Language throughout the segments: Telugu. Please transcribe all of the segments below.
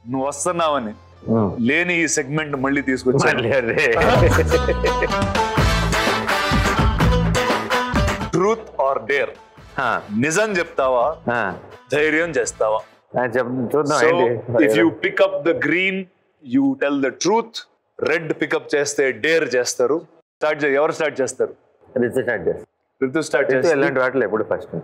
నువ్వు వస్తున్నావని లేని ఈ సెగ్మెంట్ మళ్ళీ తీసుకొచ్చాను మళ్ళీ అదే ట్రూత్ ఆర్ డేర్ ఆ, నిజం చెప్తావా ఆ. ధైర్యం చేస్తావా ఆ, చెప్ చూద్దాం సో ఏంటి if you pickup the green you tell the truth red pickup చేస్తే డేర్ చేస్తారు స్టార్ట్ చేయ ఎవరు స్టార్ట్ చేస్తారు రితు స్టార్ట్ చేస్తా ఋతు స్టార్ట్ రితు చేస్తారు ఎలాంటి వాటిలో ఎప్పుడు first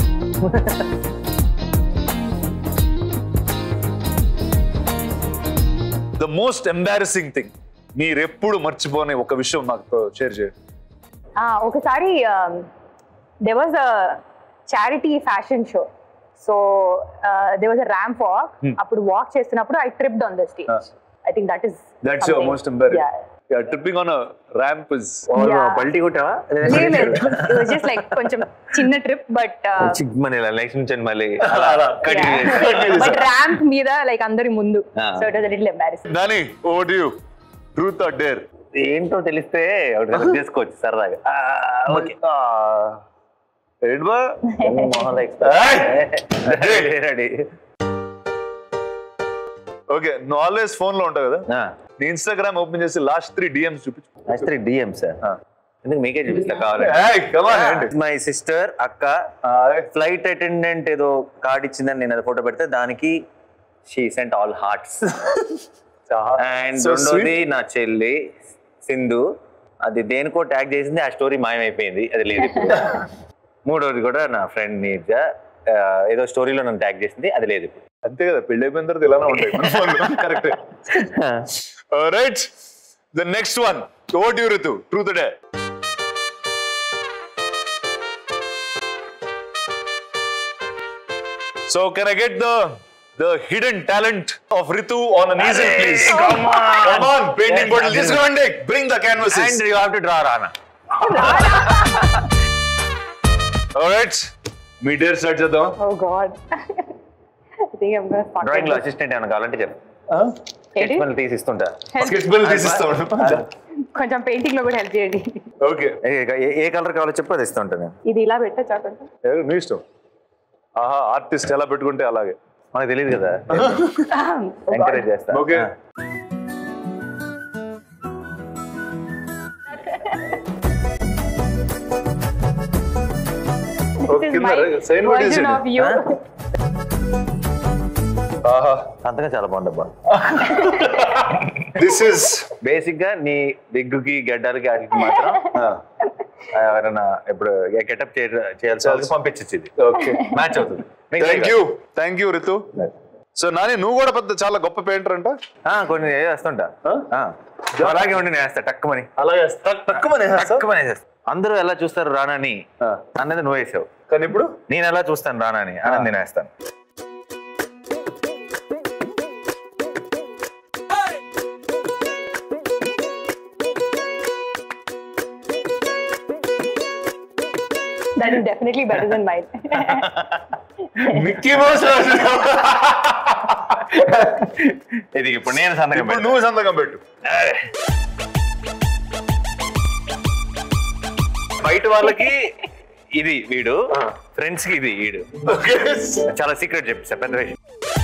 the most embarrassing thing మీరెప్పుడు మర్చిపోని ఒక విషయం నాకు షేర్ చేయండి ఆ, ఒకసారి they was a charity fashion show so they was a ramp walk అప్పుడు వాక్ చేస్తున్నప్పుడు I tripped on the Ah. Stage I think that is that's your most embarrassing tripping on ramp is Yeah. పల్టీ కొట్టావా జస్ట్ లైక్ కొంచెం చిన్న ట్రిప్ బట్ చిక్ మన నెక్స్ట్ నుంచి మళ్ళీ అలా, అలా. Continue బట్ ర్యాంప్ మీద లైక్ అందరి ముందు Ah. So it was little embarrassing దాని what you truth or dare ఏంటో తెలిస్తే ఒకటి reserve చేసుకోవచ్చు సరదాగా ఓకే ఏంటి బా రెడీ ఓకే నువ్వు ఆల్వేస్ ఫోన్ లో ఉంటావు కదా నీ ఇన్స్టాగ్రామ్ ఓపెన్ చేసి లాస్ట్ త్రీ డిఎంస్ చూపించు త్రీ డిఎం సార్ ఎందుకు మీకే చూపిస్తా కావాలి Hey, come on, ఏంటి? మై సిస్టర్ అక్క ఫ్లైట్ అటెండెంట్ ఏదో కార్డ్ ఇచ్చిందని నేను అది ఫోటో పెడితే దానికి she sent all hearts and So రెండోది sweet. నా చెల్లి సింధు అది దేనికో ట్యాగ్ చేసింది ఆ స్టోరీ మాయమైపోయింది అది లేదు ఇప్పుడు మూడోది కూడా నా ఫ్రెండ్ నీర్జా ఆ, ఏదో స్టోరీలో నన్ను ట్యాగ్ చేసింది అది లేదు ఇప్పుడు అంతే కదా పెళ్లి అయిపోయిన తర్వాత ఇలానే ఉంటాయి మన phone లో. Correct right the next one what you Ritu truth dare so can I get the the hidden talent of Ritu on uneasy please come on come on painting bottle తీసుకోండి bring the canvases and you have to draw Rana right మీ డేర్ స్టార్ట్ చేద్దాం oh god I think I'm gonna fuck drawing లో అసిస్టెంట్ ఏమైనా కావాలంటే చెప్పు ఏంటి? స్కెచ్ తీసి ఇస్తుంటా స్కెచ్ బిల్ తీసిస్తాం కొంచెం పెయింటింగ్ లో కూడా హెల్ప్ చేయండి ఓకే ఏ- ఏ- ఏ కలర్ కావాలో చెప్పు అది ఇస్తూ ఉంటాను నేను ఇది ఇలా పెట్టచ్చా కొంచెం నీ ఇష్టం ఆహా ఆర్టిస్ట్ ఎలా పెట్టుకుంటే అలాగే మనకు తెలియదు కదా ఎంకరేజ్ చేస్తా ఓకే ఆ. This is my sign board version of you. ఆహా అంతగా చాలా బాగుందబ్బా దిస్ ఇస్ బేసిక్ గా నీ బిగ్గుకి గడ్డలకి వాటికి మాత్రం ఆ, ఎవరైనా ఇప్పుడు గెటప్ చేయాల్సి వాళ్ళకి పంపించచ్చు ఇది ఓకే మ్యాచ్ అవుతుంది thank you thank you Ritu so Nani నువ్వు కూడా పెద్ద చాలా గొప్ప పెయింటర్ అంట ఆ, కొన్ని వేస్తుంటా ఆ. అలాగే ఉండి నేను వేస్తా టక్కుమని అలాగే తక్కువ టక్కుమని వేసేస్తా అందరూ ఎలా చూస్తారు రానని అన్నది నువ్వు వేసావు కానీ ఇప్పుడు నేను ఎలా చూస్తాను రానని అన్నది నేను వేస్తాను That is definitely better than mine. Mickey Mouse ఇది ఇప్పుడు నేను సంతకం ఇప్పుడు పెడతా. నువ్వు సంతకం పెట్టు బయట వాళ్ళకి ఇది వీడు ఫ్రెండ్స్ కి ఇది వీడు ఓకే చాలా సీక్రెట్ చెప్పేసా పెద్ద విషయం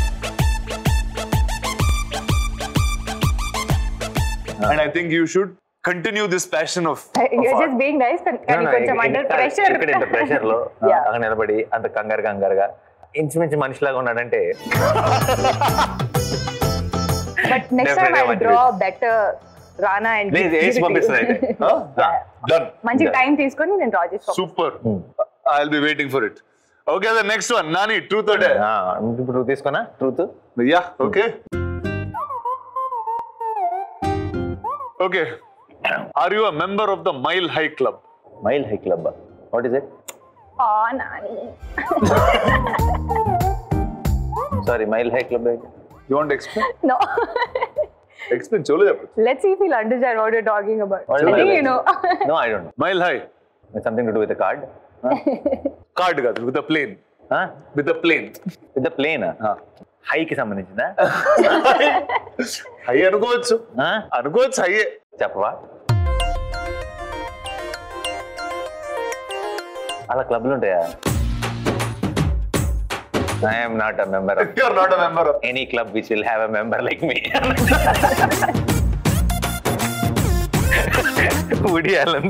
and I think you should continue this passion of You're just being nice, but కానీ కొంచెం under pressure. ఇక్కడ ఇంత ప్రెషర్ లో Yeah. అక్కడ నిలబడి అంత కంగారు కంగారుగా ఇంచుమించు మనిషిలాగా ఉన్నాడంటే But next time Definitely I'll much draw better Rana and లేదు give వేసి it to you. పంపిస్తుంది అయితే డన్ మంచి టైం తీసుకొని నేను డ్రా చేసుకో super I will be waiting for it okay the next one Nani truth dare ఆ, ఇప్పుడు నువ్వు తీసుకున్నా truth yeah okay okay are you a member of the mile high club mile high club what is it Oh, Nani. Sorry mile high club you want explain No. Explain చెవులు చెప్పు Let's see if he'll understand what you're talking about. What I is think Mile you know. No I don't mile high something to do with card card కాదు with plane with plane with plane హైకి సంబంధించిందా హై అనుకోవచ్చు ఆ? అనుకోవచ్చు హైయే చెప్పవా అలా క్లబ్లు ఉంటాయా I'm not a member of You're not a member of. Any club which will have a member like me Woody అలంది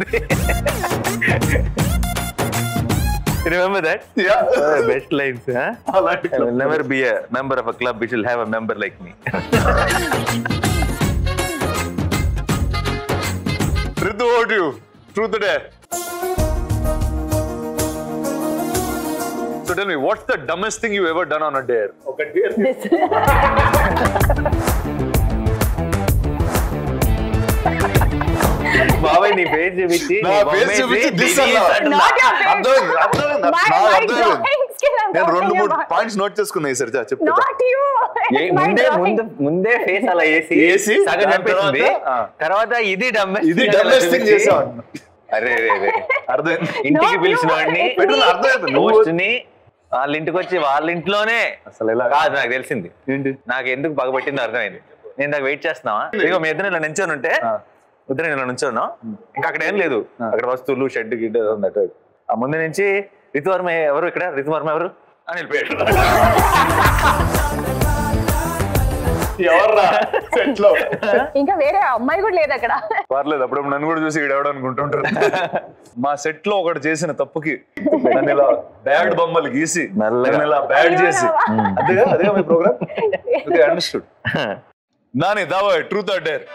remember that Yeah. Best lines అలాంటి I will never be a member of a club which will have a member like me. Ritu, what do you? Truth or dare? So tell me, what's the dumbest thing you ever done on a dare? Okay, dare. This. బాబాయ్ నీ పేరు చూపించి నా face చూపించి this అన్నా. Not your face. అర్థమైంది, అర్థమైంది. My- నాకు my అర్థమైంది. drawing skill I'm నేను రెండు talking మూడు about. పాయింట్స్ నోట్ చేసుకున్నా సార్ చెప్తా Not you. It's my ముందే drawing. ముందు ముందే ఫేస్ అలా వేసి వేసి, సగం దాని చంపేసింది తర్వాత, ఆ. తర్వాత ఇది డమ్మెస్ట్ ఇది డమ్మేస్ట్ థింగ్ చేసావు అరే అరే అరే అర్థమైంది ఇంటికి No, పిలిచిన you- వాడిని it's me. అర్థమైంది నువ్వు పోస్ట్ ని వాళ్ళ ఇంటికి వచ్చి వాళ్ళ ఇంట్లోనే అసలు ఎలా కాదు నాకు తెలిసింది ఏంటి నాకు ఎందుకు పగబట్టిందో అర్థమైంది నేను దాకా వెయిట్ చేస్తున్నావా ఇక మీ ఇద్దరు ఇలా నించొని ఉంటే ఆ. ఇద్దరు ఇలా నుంచోను ఇంకా అక్కడ ఏం లేదు అక్కడ వస్తువులు షెడ్ గిడ్ ఉందట ఆ ముందు నుంచి రితువర్మ ఎవరు ఇక్కడ రితువర్మ ఎవరు అని వెళ్ళిపోయాడు ఎవర్రా సెట్ లో ఇంకా వేరే అమ్మాయి కూడా లేదు అక్కడ పర్లేదు అప్పుడు నన్ను కూడా చూసి ఇక్కడ అనుకుంటుంటారు మా సెట్ లో ఒకటి చేసిన తప్పుకి నన్ను ఇలా బ్యాడ్ బొమ్మలు గీసి మెల్లగా. నన్ను ఇలా బ్యాడ్ అయ్యో చేసి రావా. అదే అదే మీ ప్రోగ్రామ్ ఓకే అండర్స్టూడ్ నాని దావా ట్రూత్ ఆర్ డేర్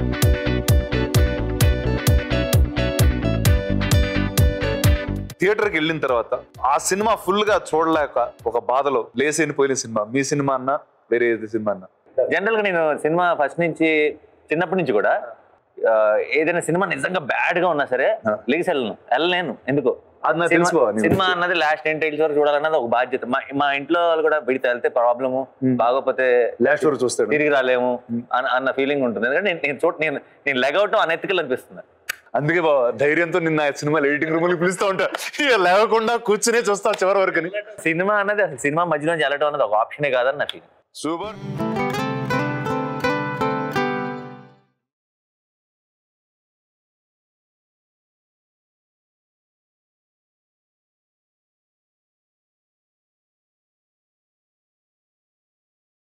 థియేటర్కి వెళ్ళిన తర్వాత ఆ సినిమా ఫుల్ గా చూడలేక ఒక బాధలో లేసేని పోయిన సినిమా మీ సినిమా అన్నా వేరే ఏది సినిమా అన్నా జనరల్ గా నేను సినిమా ఫస్ట్ నుంచి చిన్నప్పటి నుంచి కూడా ఆ, ఏదైనా సినిమా నిజంగా బ్యాడ్ గా ఉన్నా సరే ఆ. లేచి వెళ్ళను వెళ్ళలేను ఎందుకు అది నాకు సినిమా- తెలిసిపోవాలి నీ సినిమా గురించి. అన్నది లాస్ట్ టెన్ టైల్స్ వరకు చూడాలన్నది ఒక బాధ్యత మా మా ఇంట్లో వాళ్ళు కూడా విడితే వెళ్తే ప్రాబ్లము బాగోపోతే లాస్ట్ వరకు చూస్తాడు తిరిగి రాలేము అన్న అన్న ఫీలింగ్ ఉంటుంది ఎందుకంటే నేను నేను చూడ నేను నేను లెగవటం అనెతికల్ అనిపిస్తుంది అందుకే బావ ధైర్యంతో నిన్న సినిమాలు ఎడిటింగ్ రూమ్ పిలుస్తూ ఉంటా ఇక లేవకుండా కూర్చునే చూస్తా చివరి వరకు సినిమా అన్నది అసలు సినిమా మధ్యలో వెళ్ళటం అన్నది ఒక ఆప్షనే కాదని నా ఫీలింగ్ సూపర్